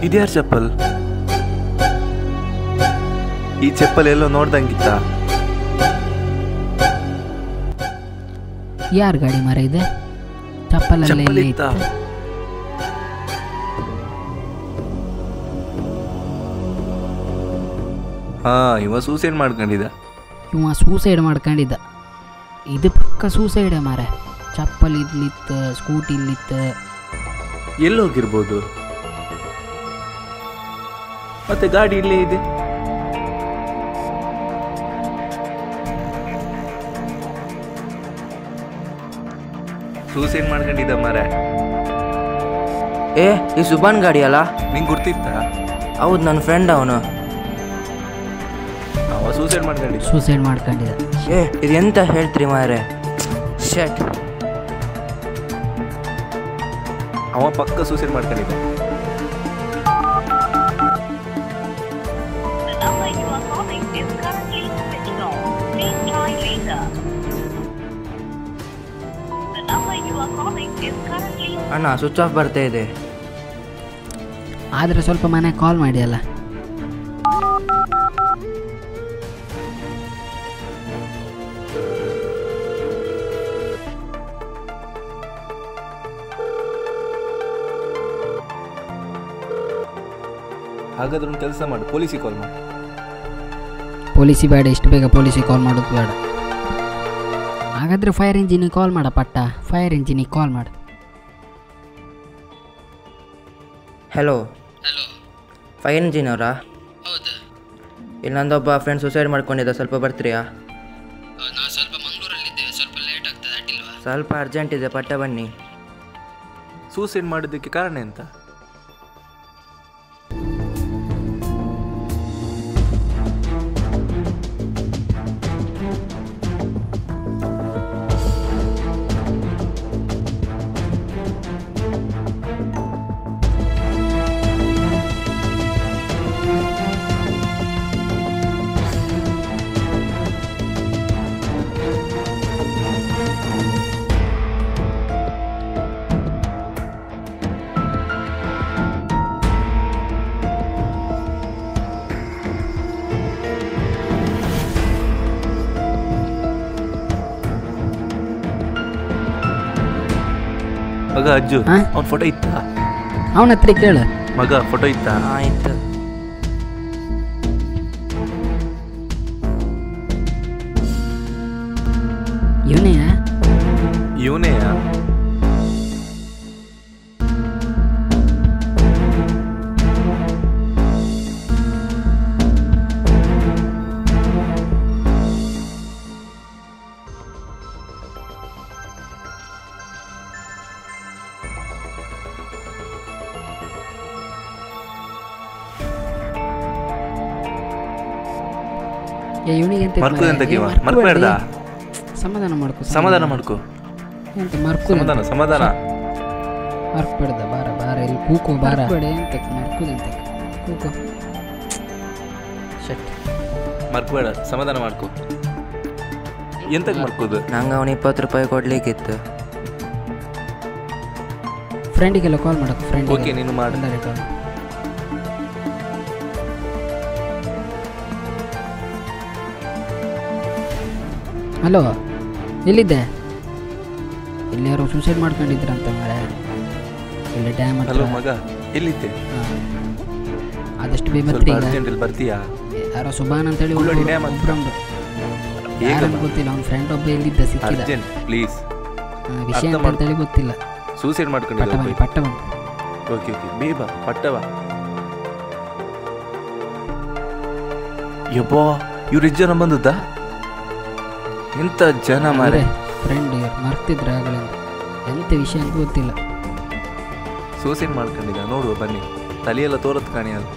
ಇದ್ಯಾರ ಚಪ್ಪಲ್ ಈ ಚಪ್ಪಲ್ ಎಲ್ಲೋ ನೋಡ್ದಂಗಿತ್ತ ಯಾರ ಗಾಡಿ ಮರ ಇದೆ ಚಪ್ಪಲೆಲ್ಲ ಚಪ್ಪಲ್ ಇಲ್ಲೇ ಇತ್ತ ಇತ್ತು ಹಾ ಇವ ಸೂಸೈಡ್ ಮಾಡ್ಕೊಂಡಿದ್ದ ಇವ ಸೂಸೈಡ್ ಮಾಡ್ಕೊಂಡಿದ್ದ ಇದು ಪಕ್ಕ ಸೂಸೈಡೇ ಮಾರ ಚಪ್ಪಲ್ ಇಲ್ಲಿತ್ತು ಸ್ಕೂಟಿ ಇಲ್ಲಿತ್ತು ಎಲ್ಲಿ ಹೋಗಿರ್ಬೋದು ಮತ್ತೆ ಗಾಡಿ ಇಲ್ಲೇ ಇದೆ ಸೂಸೈಡ್ ಮಾಡ್ಕೊಂಡಿದ್ದ ಮರ ಏ ಈ ಸುಬಾನ್ ಗಾಡಿ ಅಲ್ಲ ನಿಂಗೆ ಗುರ್ತಿತ್ತ ಹೌದು ನನ್ನ ಫ್ರೆಂಡ್ ಅವನು ಅವ ಸೂಸೈಡ್ ಮಾಡ್ಕೊಂಡಿದ್ದ ಸೂಸೈಡ್ ಮಾಡ್ಕೊಂಡಿದ್ದ ಏ ಇದು ಎಂತ ಹೇಳ್ತೀರಿ ಮಾರೆ ಶಟ್ ಅವ ಪಕ್ಕ ಸೂಸೈಡ್ ಮಾಡ್ಕೊಂಡಿದ್ದ The number you are calling is currently switched off. Please try later. The number you are calling is currently ಅಣ್ಣ ಸ್ವಿಚ್ ಆಫ್ ಬರ್ತಾ ಇದೆ ಆದರೆ ಸ್ವಲ್ಪ ಮನೆ ಕಾಲ್ ಮಾಡಿ ಅಲ್ಲ ಹಾಗಾದ್ರೆ ಒಂದು ಕೆಲಸ ಮಾಡು ಪೊಲೀಸಿಗೆ ಕಾಲ್ ಮಾಡು ಪೊಲೀಸಿ ಬೇಡ ಇಷ್ಟು ಬೇಗ ಪೊಲೀಸಿಗೆ ಕಾಲ್ ಮಾಡೋದು ಬೇಡ ಹಾಗಾದರೆ ಫೈರ್ ಇಂಜಿನಿಗೆ ಕಾಲ್ ಮಾಡ ಪಟ್ಟ ಫೈರ್ ಇಂಜಿನಿಗೆ ಕಾಲ್ ಮಾಡು ಹಲೋ ಫೈರ್ ಇಂಜಿನ್ ಅವರಾ ಇಲ್ಲಿ ನಂದೊಬ್ಬ ಫ್ರೆಂಡ್ ಸುಸೈಡ್ ಮಾಡ್ಕೊಂಡಿದ್ದ ಸ್ವಲ್ಪ ಬರ್ತೀರಾ ಸ್ವಲ್ಪ ಅರ್ಜೆಂಟ್ ಇದೆ ಪಟ್ಟ ಬನ್ನಿ ಸೂಸೈಡ್ ಮಾಡೋದಕ್ಕೆ ಕಾರಣ ಎಂತ ಮಗ ಅಜ್ಜು ಹಾ? ಅವ್ನ ಫೋಟೋ ಇತ್ತ ಅವನ ಹತ್ರ ಕೇಳು ಮಗ ಫೋಟೋ ಇತ್ತ ಆಯ್ತು ಇವನೇ ಇವನೇಯ ಏ ಇವನಿಗೆ ಎಂತ ಮರ್ಕುದೆಂತ ಕಿವ ಮರ್ಕಬೇಡ್ದ ಸಮಾಧಾನ ಮಾಡ್ಕೊ ಸಮಾಧಾನ ಮಾಡ್ಕೋ ಎಂತ ಮರ್ಕು ಸಮಾಧಾನ ಸಮಾಧಾನ ಮರ್ಕ್ಬೇಡ್ದ ಬಾರ ಬಾರ ಇಲ್ಲಿ ಕೂಕೋ ಬಾರ ಬೇಡ ಎಂತ ಮರ್ಕುದಂತ ಕೂಕೋ ಶಟ್ ಮರ್ಕಬೇಡ ಸಮಾಧಾನ ಮಾಡ್ಕೋ ಎಂತಕ್ಕೆ ಮರ್ಕೋದು ನಂಗೆ ಅವನು ಇಪ್ಪತ್ತು ರೂಪಾಯಿ ಕೊಡ್ಲಿಕ್ಕಿತ್ತು ಫ್ರೆಂಡಿಗೆಲ್ಲ ಕಾಲ್ ಮಾಡಕ್ಕೆ ಫ್ರೆಂಡ್ ಓಕೆ ನೀನು ಮಾಡು ಎಲ್ಲರಿಗೆ ಕಾಲ್ ಹಲೋ ಎಲ್ಲಿದ್ದೆ ಇಲ್ಲಿ ಯಾರೋ ಸೂಸೈಡ್ ಮಾಡ್ಕೊಂಡಿದ್ರಂತ ಮರೆ ಇಲ್ಲಿ ಡ್ಯಾಮ್ ಹತ್ರ ಹಲೋ ಮಗ ಎಲ್ಲಿದ್ದೆ ಹಾ. ಆದಷ್ಟು ಬೇಗ ಸ್ವಲ್ಪ ಬರ್ತೀರಿ ಈಗ ಅರ್ಜೆಂಟಲ್ಲಿ ಬರ್ತೀಯಾ ಯಾರೋ ಸುಬಾನ್ ಅಂತೇಳಿ ಕುಳ್ಳೋಡಿ ಡ್ಯಾಮ್ ಹತ್ರ. ಒಬ್ಬರೊಂದು ಹೇಗ ಯಾರಂತ ಗೊತ್ತಿಲ್ಲ ಅವ್ನ ಫ್ರೆಂಡ್ ಒಬ್ಬ ಎಲ್ಲಿದ್ದ ಸಿಕ್ಕಿದ ಅರ್ಜೆಂಟ್ ಪ್ಲೀಸ್ ಹಾ, ವಿಷಯ ಅರ್ಥ ಅಂತ ಅಂತೇಳಿ ಗೊತ್ತಿಲ್ಲ ಸೂಸೈಡ್ ಪಟ್ಟ ಬನ್ನಿ ಮಾಡ್ಕೊಂಡಿದ್ದೆ ಪಟ್ಟ ಬನ್ನಿ ಓಕೆ ಓಕೆ ಬೇಬ ಪಟ್ಟವ ಯಬ್ಬಾ ಇವ್ರು ಎಷ್ಟು ಜನ ಬಂದದ್ದ ಎಂತ ಜನ ಮಾರೆ ಫ್ರೆಂಡ್ ಇವ್ರು ಮರ್ತಿದ್ರು ಆಗಲಿಂದ ಎಂತ ವಿಷಯ ಅಂತ ಗೊತ್ತಿಲ್ಲ ಸೂಸೈಡ್ ಮಾಡ್ಕೊಂಡಿದ್ದ ನೋಡುವ ಬನ್ನಿ ತಲೆಯೆಲ್ಲ ತೋರತ್ ಕಾಣಿಯಲ್ಲ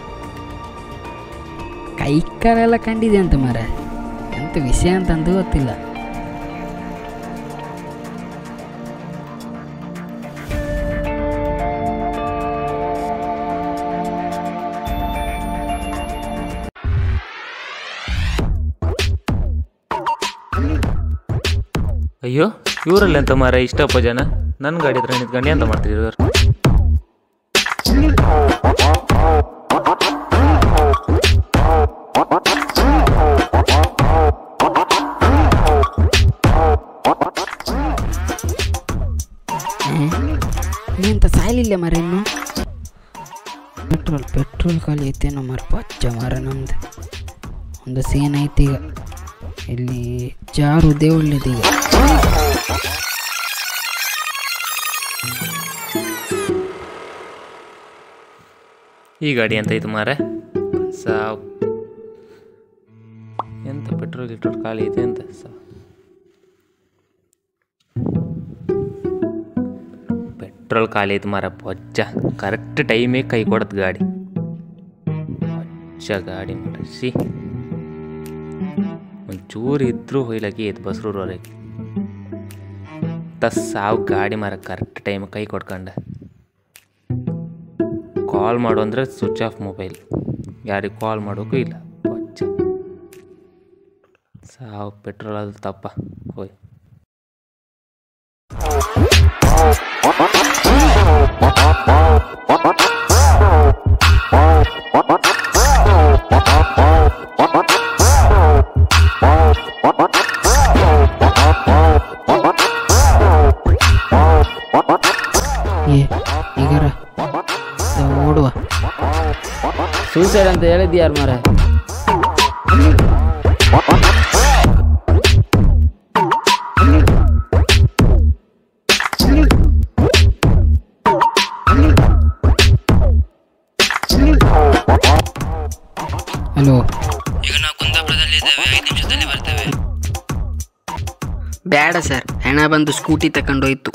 ಕೈ ಕಾಲೆಲ್ಲ ಕಂಡಿದೆ ಅಂತ ಮರ ಎಂತ ವಿಷಯ ಅಂತ ಅಂದು ಗೊತ್ತಿಲ್ಲ ಅಯ್ಯೋ ಇವರಲ್ಲಿ ಎಂತ ಮಾರ ಇಷ್ಟಪ್ಪ ಜನ ನನ್ನ ಗಾಡಿ ಹತ್ರ ನಿಂತ್ಕೊಂಡು ಎಂತ ಮಾಡ್ತಿದ್ರು ಇವ್ರು ಇಲ್ಲ ಮರ ಇನ್ನು ಪೆಟ್ರೋಲ್ ಪೆಟ್ರೋಲ್ ಖಾಲಿ ಐತೇನೋ ಮರ ಪಚ್ಚ ಮರ ನಮ್ದು ಒಂದು ಸೀನ್ ಐತಿ ಈಗ ಇಲ್ಲಿ ಜಾರುದೇ ಒಳ್ಳೇದೀಗ ಈ ಗಾಡಿ ಅಂತ ಐತೆ ಮಾರ ಸಾವ್ ಎಂತ ಪೆಟ್ರೋಲ್ ಗಿಟ್ರೋಲ್ ಖಾಲಿ ಐತೆ ಅಂತ ಸಾವ್ ಪೆಟ್ರೋಲ್ ಖಾಲಿ ಐತೆ ಮಾರ ಪೊಜ್ಜ ಕರೆಕ್ಟ್ ಟೈಮಿಗೆ ಕೈ ಕೊಡತ್ ಗಾಡಿ ಪೊಜ್ಜ ಗಾಡಿ ಮಾರ ಸಿ ಒಂಚೂರು ಇದ್ರೂ ಹೊಯ್ಲಾಕಿ ಐತೆ ಬಸ್ರೂರವರೆಗೆ ತಸ್ ಸಾವು ಗಾಡಿ ಮಾರ ಕರೆಕ್ಟ್ ಟೈಮ್ ಕೈ ಕೊಡ್ಕೊಂಡ ಕಾಲ್ ಮಾಡು ಅಂದರೆ ಸ್ವಿಚ್ ಆಫ್ ಮೊಬೈಲ್ ಯಾರಿಗೆ ಕಾಲ್ ಮಾಡೋಕ್ಕೂ ಇಲ್ಲ ಪಚ್ಚ ಸಾವು ಪೆಟ್ರೋಲ್ ಅದು ತಪ್ಪ ಹೋಯ್ ಏ ಈಗಾರ ಓಡುವ ಸೂಸೈಡ್ ಅಂತ ಹೇಳಿದ್ದು ಯಾರು ಮಾರ ಹಲೋ ಬೇಡ ಸರ್ ಹೆಣ ಬಂದು ಸ್ಕೂಟಿ ತಗೊಂಡೋಯ್ತು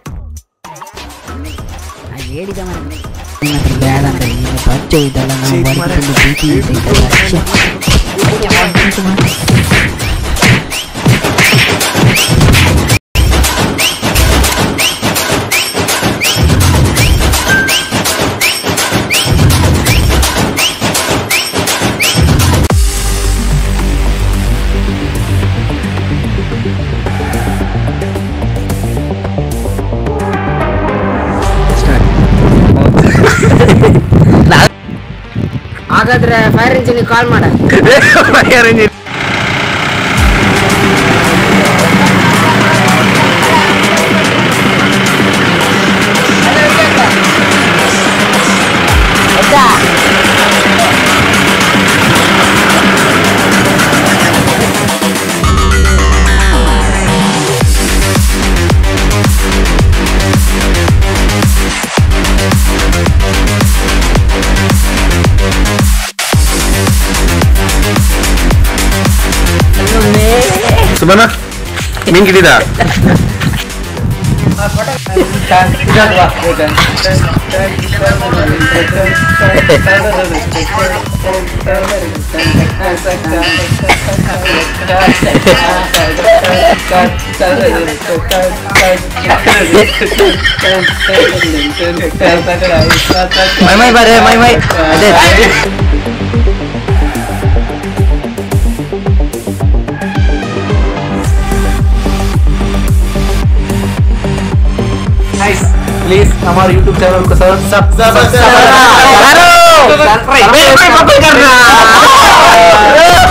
ಹೇಳಿದ ಬೇಡ ಅಂತ ನೀನು ಬಚ್ಚ ಇದ್ದಲ್ಲ ನಾವು ಹೊರಗಿಂದ ಭೀತಿ ಇದ್ದಲ್ಲ ಛೆ. ಹಾಗಾದ್ರೆ ಫೈರ್ ಇಂಜಿನ್ ಕಾಲ್ ಮಾಡ ಸುಮನ ಮಿಂಗಿಡಿದ ಮೈ ಮೈ ಬಾರೆ ಮೈ ಮೈ ಅದೇ प्लीज हमारे यूट्यूब चैनल को सब्सक्राइब Subscribe. सब्सक्राइब